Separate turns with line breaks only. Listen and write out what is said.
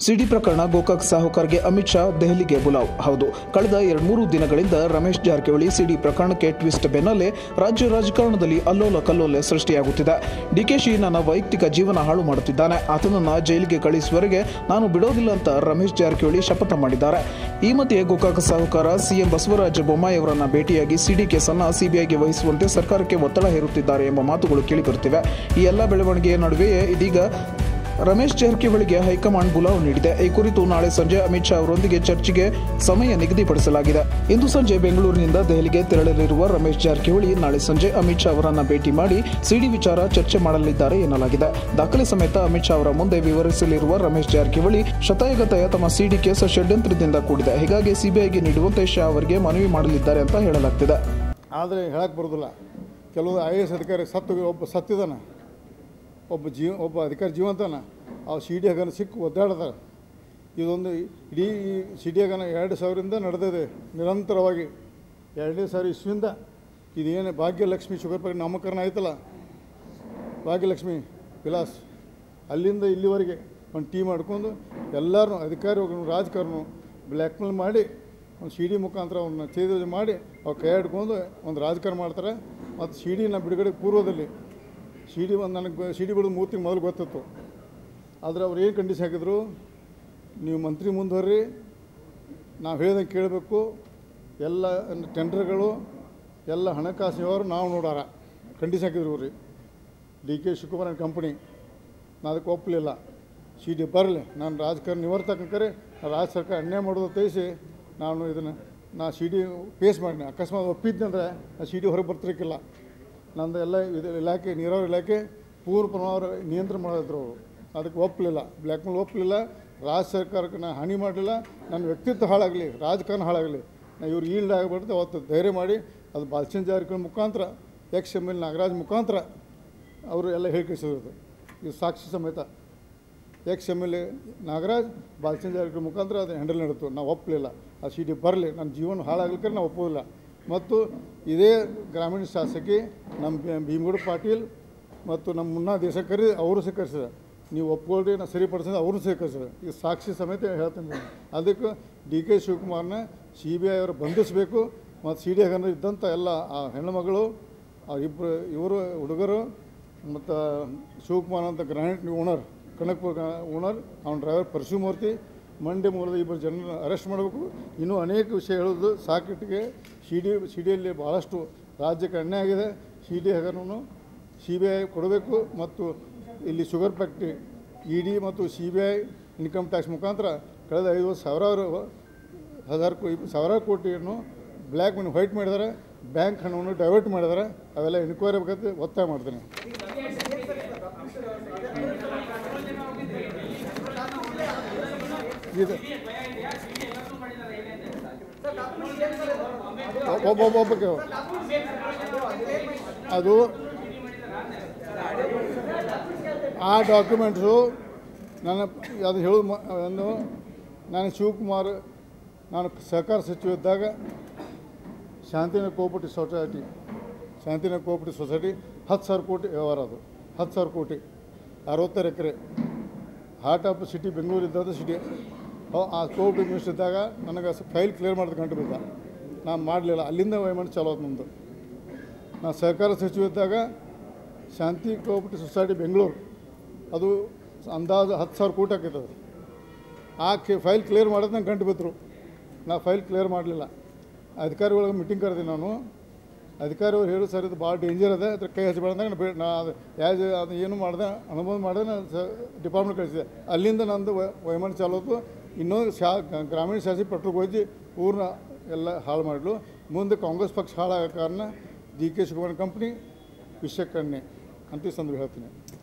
ಸಿಡಿ ಪ್ರಕರಣ ಗೋಕಾಕ್ ಸಾಹುಕಾರ್ಗೆ ಅಮಿತ್ ಶಾ ದೆಹಲಿಗೆ ಬುಲಾವ್ ಹೌದು ಕಳೆದ ಎರಡು ಮೂರು ದಿನಗಳಿಂದ ರಮೇಶ್ ಜಾರಕಿಹೊಳಿ ಸಿಡಿ ಪ್ರಕರಣಕ್ಕೆ ಟ್ವಿಸ್ಟ್ ಬೆನ್ನಲ್ಲೇ ರಾಜ್ಯ ರಾಜಕಾರಣದಲ್ಲಿ ಅಲ್ಲೋಲ ಕಲ್ಲೋಲೆ ಸೃಷ್ಟಿಯಾಗುತ್ತಿದೆ ಡಿಕೆಶಿ ನನ್ನ ವೈಯಕ್ತಿಕ ಜೀವನ ಹಾಳು ಮಾಡುತ್ತಿದ್ದಾನೆ ಆತನನ್ನ ಜೈಲಿಗೆ ಕಳಿಸುವವರೆಗೆ ನಾನು ಬಿಡೋದಿಲ್ಲ ಅಂತ ರಮೇಶ್ ಜಾರಕಿಹೊಳಿ ಶಪಥ ಮಾಡಿದ್ದಾರೆ ಈ ಮಧ್ಯೆ ಗೋಕಾಕ್ ಸಾಹುಕಾರ ಸಿಎಂ ಬಸವರಾಜ ಬೊಮ್ಮಾಯಿ ಅವರನ್ನ ಭೇಟಿಯಾಗಿ ಸಿಡಿ ಕೇಸನ್ನ ಸಿಬಿಐಗೆ ವಹಿಸುವಂತೆ ಸರ್ಕಾರಕ್ಕೆ ಒತ್ತಡ ಹೇರುತ್ತಿದ್ದಾರೆ ಎಂಬ ಮಾತುಗಳು ಕೇಳಿಬರುತ್ತಿವೆ ಈ ಎಲ್ಲ ಬೆಳವಣಿಗೆಯ ನಡುವೆಯೇ ಇದೀಗ ರಮೇಶ್ ಜಾರಕಿಹೊಳಿಗೆ ಹೈಕಮಾಂಡ್ ಬುಲಾವ್ ನೀಡಿದೆ ಈ ಕುರಿತು ನಾಳೆ ಸಂಜೆ ಅಮಿತ್ ಶಾ ಅವರೊಂದಿಗೆ ಚರ್ಚೆಗೆ ಸಮಯ ನಿಗದಿಪಡಿಸಲಾಗಿದೆ ಇಂದು ಸಂಜೆ ಬೆಂಗಳೂರಿನಿಂದ ದೆಹಲಿಗೆ ತೆರಳಲಿರುವ ರಮೇಶ್ ಜಾರಕಿಹೊಳಿ ನಾಳೆ ಸಂಜೆ ಅಮಿತ್ ಶಾ ಅವರನ್ನ ಭೇಟಿ ಮಾಡಿ ಸಿಡಿ ವಿಚಾರ ಚರ್ಚೆ ಮಾಡಲಿದ್ದಾರೆ ಎನ್ನಲಾಗಿದೆ ದಾಖಲೆ ಸಮೇತ ಅಮಿತ್ ಶಾ ಅವರ ಮುಂದೆ ವಿವರಿಸಲಿರುವ ರಮೇಶ್ ಜಾರಕಿಹೊಳಿ ಶತಾಯಗತಾಯ ತಮ್ಮ ಸಿಡಿ ಕೇಸ್ ಷಡ್ಯಂತ್ರದಿಂದ ಕೂಡಿದೆ ಹೀಗಾಗಿ ಸಿಬಿಐಗೆ ನೀಡುವಂತೆ ಶಾ ಅವರಿಗೆ ಮನವಿ ಮಾಡಲಿದ್ದಾರೆ ಅಂತ ಹೇಳಲಾಗ್ತಿದೆ
ಆದರೆ ಹೇಳಕ್ಕೆ ಬರೋದಿಲ್ಲ ಕೆಲವು ಐ ಎ ಎಸ್ ಅಧಿಕಾರಿ ಸತ್ತು ಒಬ್ಬ ಸತ್ತಿದಾನ ಒಬ್ಬ ಜೀವ ಒಬ್ಬ ಅಧಿಕಾರಿ ಜೀವಂತನ ಆ ಸಿ ಡಿ ಹಗನ ಸಿಕ್ಕು ಒದ್ದಾಡ್ತಾರೆ ಇದೊಂದು ಇಡೀ ಈ ಸಿ ಡಿ ಹಗನ ಎರಡು ಸಾವಿರದಿಂದ ನಡೆದಿದೆ ನಿರಂತರವಾಗಿ ಎರಡನೇ ಸಾವಿರ ಇಸ್ವಿಂದ ಇದೇನು ಭಾಗ್ಯಲಕ್ಷ್ಮಿ ಶುಗರ್ ಫ್ಯಾಕ್ಟ್ರಿ ನಾಮಕರಣ ಆಯ್ತಲ್ಲ ಭಾಗ್ಯಲಕ್ಷ್ಮಿ ವಿಲಾಸ್ ಅಲ್ಲಿಂದ ಇಲ್ಲಿವರೆಗೆ ಒಂದು ಟೀಮ್ ಮಾಡ್ಕೊಂಡು ಎಲ್ಲರೂ ಅಧಿಕಾರಿಗಳು ರಾಜಕಾರಣ ಬ್ಲ್ಯಾಕ್ ಮೇಲ್ ಮಾಡಿ ಒಂದು ಸಿ ಡಿ ಮುಖಾಂತರ ಅವ್ರನ್ನ ಚೇತರಿಕೆ ಮಾಡಿ ಅವ್ರು ಕೈ ಹಿಡ್ಕೊಂಡು ಒಂದು ರಾಜಕಾರಣ ಮಾಡ್ತಾರೆ ಮತ್ತು ಸಿ ಡಿನ ಬಿಡುಗಡೆ ಪೂರ್ವದಲ್ಲಿ ಸಿ ಡಿ ಒಂದು ನನಗೆ ಸಿ ಡಿ ಬಿಡೋದು ಮೂರು ತಿಂಗಳು ಮೊದಲು ಗೊತ್ತಿತ್ತು ಆದರೆ ಅವ್ರು ಏನು ಕಂಡೀಷನ್ ಹಾಕಿದ್ರು ನೀವು ಮಂತ್ರಿ ಮುಂದುವರ್ರಿ ನಾವು ಹೇಳ್ದಂಗೆ ಕೇಳಬೇಕು ಎಲ್ಲ ಟೆಂಡರ್ಗಳು ಎಲ್ಲ ಹಣಕಾಸು ವ್ಯವಹಾರ ನಾವು ನೋಡಾರ ಕಂಡೀಷನ್ ಹಾಕಿದ್ರು ರೀ D K Shivakumar and company ನಾನು ಅದಕ್ಕೆ ಒಪ್ಪಲಿಲ್ಲ ಸಿ ಡಿ ಬರಲಿ ನಾನು ರಾಜಕಾರಣ ನಿವರ್ತಕಂಕರೆ ರಾಜ್ಯ ಸರ್ಕಾರ ಅನ್ಯಾಯ ಮಾಡೋದು ತೇಸಿ ನಾನು ಇದನ್ನು ನಾ ಸಿ ಡಿ ಪೇಸ್ ಮಾಡಿದೆ ಅಕಸ್ಮಾತ್ ಒಪ್ಪಿದ್ದಂದ್ರೆ ಆ ಸಿ ಡಿ ಹೊರಗೆ ಬರ್ತಿರ್ಕಿಲ್ಲ ನಂದು ಎಲ್ಲ ಇದು ಇಲಾಖೆ ನೀರಾವರಿ ಇಲಾಖೆ ಪೂರ್ವ ಪ್ರಮಾಣ ನಿಯಂತ್ರಣ ಮಾಡಿದ್ರು ಅವರು ಅದಕ್ಕೆ ಒಪ್ಪಲಿಲ್ಲ ಬ್ಲ್ಯಾಕ್ ಮೇಲ್ ಒಪ್ಪಲಿಲ್ಲ ರಾಜ್ಯ ಸರ್ಕಾರಕ್ಕೆ ನಾನು ಹಾನಿ ಮಾಡಲಿಲ್ಲ ನನ್ನ ವ್ಯಕ್ತಿತ್ವ ಹಾಳಾಗಲಿ ರಾಜಕಾರಣ ಹಾಳಾಗಲಿ ನಾ ಇವ್ರು ಈಲ್ಡ್ ಆಗಿಬಿಡ್ತು ಅವತ್ತು ಧೈರ್ಯ ಮಾಡಿ ಅದು ಬಾಲಚಂದ್ರ ಜಾರಕಿಹೊಳಿ ಮುಖಾಂತರ ಎಕ್ಸ್ ಎಮ್ ಎಲ್ ನಾಗರಾಜ್ ಮುಖಾಂತರ ಅವರು ಎಲ್ಲ ಹೇಳಿ ಕಳಿಸಿರೋದು ಇದು ಸಾಕ್ಷಿ ಸಮೇತ ex M L A Nagaraj Balachandra Jarkiholi ಮುಖಾಂತರ ಅದು ಹ್ಯಾಂಡಲ್ ನಡೆತು ನಾವು ಒಪ್ಪಲಿಲ್ಲ ಆ ಸಿ ಡಿ ಬರಲಿ ನನ್ನ ಜೀವನ ಹಾಳಾಗ್ಲಿಕ್ಕೆ ನಾವು ಒಪ್ಪೋದಿಲ್ಲ ಮತ್ತು ಇದೇ ಗ್ರಾಮೀಣ ಶಾಸಕಿ ನಮ್ಮ ಬಿ- ಭೀಮಗೌಡ ಪಾಟೀಲ್ ಮತ್ತು ನಮ್ಮ ಮುನ್ನಾ ದೇಶಕರಿ ಅವರು ಸ್ವೀಕರಿಸಿದ ನೀವು ಒಪ್ಕೊಳ್ರಿ ನಾ ಸರಿಪಡಿಸಿದ ಅವರು ಸ್ವೀಕರಿಸಿದ ಇದು ಸಾಕ್ಷಿ ಸಮೇತ ಹೇಳ್ತೀನಿ ನಾನು. ಅದಕ್ಕೆ ಡಿ ಕೆ ಶಿವಕುಮಾರ್ನ ಸಿ ಬಿ ಐ ಅವರು ಬಂಧಿಸಬೇಕು ಮತ್ತು ಸಿ ಡಿ ಹಗನ ಇದ್ದಂಥ ಎಲ್ಲ ಆ ಹೆಣ್ಣುಮಗಳು ಆ ಇಬ್ಬರು ಇವರು ಹುಡುಗರು ಮತ್ತು ಶಿವಕುಮಾರ್ ಅಂತ ಗ್ರಾನೈಟ್ ಓನರ್ ಕನಕಪುರ ಓನರ್ ಅವನ ಡ್ರೈವರ್ ಪರಶುಮೂರ್ತಿ ಮಂಡ್ಯ ಮೂಲದ ಇಬ್ಬರು ಜನರನ್ನ ಅರೆಸ್ಟ್ ಮಾಡಬೇಕು ಇನ್ನೂ ಅನೇಕ ವಿಷಯ ಹೇಳೋದು ಸಾಕಿಟ್ಟಿಗೆ ಸಿ ಡಿ ಸಿ ಡಿಯಲ್ಲಿ ಭಾಳಷ್ಟು ರಾಜ್ಯಕ್ಕೆ ಅನ್ಯಾಯ ಆಗಿದೆ ಸಿ ಡಿ ಹಗರನ್ನು ಸಿ ಬಿ ಐ ಕೊಡಬೇಕು ಮತ್ತು ಇಲ್ಲಿ ಶುಗರ್ ಫ್ಯಾಕ್ಟ್ರಿ ಇ ಡಿ ಮತ್ತು C B I income tax ಮುಖಾಂತರ ಕಳೆದ ಐದು ವರ್ಷ ಸಾವಿರಾರು ಹಜಾರು ಕೋ ಸಾವಿರಾರು ಕೋಟಿಯನ್ನು ಬ್ಲ್ಯಾಕ್ ಮನಿ ವೈಟ್ ಮಾಡಿದ್ದಾರೆ ಬ್ಯಾಂಕ್ ಹಣವನ್ನು ಡೈವರ್ಟ್ ಮಾಡಿದ್ದಾರೆ ಅವೆಲ್ಲ ಎನ್ಕ್ವೈರಿ ಬೇಕಂತ ಒತ್ತಾಯ ಮಾಡ್ತೀನಿ ಇದು ಒಬ್ಬ ಒಬ್ಬಕ್ಕೆ ಅದು ಆ ಡಾಕ್ಯುಮೆಂಟ್ಸು ನನ್ನ ಅದು ಹೇಳೋದು ಮ- ಒಂದು ನಾನು ಶಿವಕುಮಾರ್ ನಾನು ಸಹಕಾರ ಸಚಿವ ಇದ್ದಾಗ Shantinagar cooperative society Shantinagar cooperative society ಹತ್ತು ಸಾವಿರ ಕೋಟಿ ವ್ಯವಹಾರ ಅದು ಹತ್ತು ಸಾವಿರ ಕೋಟಿ ಅರವತ್ತಾರು acre heart of city Bengaluru ಇದ್ದಾಗ ಸಿಟಿ ಆ ಕೋಆಪರೇಟಿವ್ ಮಿನಿಸ್ಟರ್ ಇದ್ದಾಗ ನನಗೆ ಫೈಲ್ ಕ್ಲಿಯರ್ ಮಾಡೋದು ಕಂಡು ಬಿದ್ದ ನಾನು ಮಾಡಲಿಲ್ಲ ಅಲ್ಲಿಂದ ವಹಿವಾಟು ಚಾಲೋ ಆಯ್ತು ನಮ್ಮದು ನಾನು ಸಹಕಾರ ಸಚಿವ ಇದ್ದಾಗ ಶಾಂತಿ ಕೋಆಪರೇಟಿವ್ ಸೊಸೈಟಿ ಬೆಂಗಳೂರು ಅದು ಅಂದಾಜು ಹತ್ತು ಸಾವಿರ ಕೋಟಿ ಆಕೈತದು ಆ ಕೆ ಫೈಲ್ ಕ್ಲಿಯರ್ ಮಾಡೋದು ನಂಗೆ ಗಂಟು ಬಿದ್ದರು ನಾ ಫೈಲ್ ಕ್ಲಿಯರ್ ಮಾಡಲಿಲ್ಲ ಅಧಿಕಾರಿಗಳಿಗೆ ಮೀಟಿಂಗ್ ಕರೆದಿ ನಾನು ಅಧಿಕಾರಿಯವ್ರು ಹೇಳು ಸರ್ ಇದು ಭಾಳ ಡೇಂಜರ್ ಅದ ಅದ್ರ ಕೈ ಹಚ್ಚಬೇಡ ಬೇ ನಾ ಅದು ಯಾಸ್ ಅದು ಏನು ಮಾಡಿದೆ ಅನುಮೋದನೆ ಮಾಡಿದೆ ನಾನು ಸ ಡಿಪಾರ್ಟ್ಮೆಂಟ್ ಕಳಿಸಿದೆ ಅಲ್ಲಿಂದ ನಂದು ವ- ವಹಿವಾಟು ಚಾಲೋತು ಇನ್ನೊಂದು ಶಾ ಗ್ರಾಮೀಣ ಶಾಸಕ ಪಟ್ರಿಗೆ ಹೋಗಿ ಊರನ್ನ ಎಲ್ಲ ಹಾಳು ಮಾಡಲು ಮುಂದೆ ಕಾಂಗ್ರೆಸ್ ಪಕ್ಷ ಹಾಳಾಗೋ ಕಾರಣ ಡಿ ಕೆ ಶಿವಕುಮಾರ್ ಕಂಪ್ನಿ ವಿಷಕನ್ನೆ ಅಂತ ಈ ಸಂದರ್ಭ ಹೇಳ್ತೀನಿ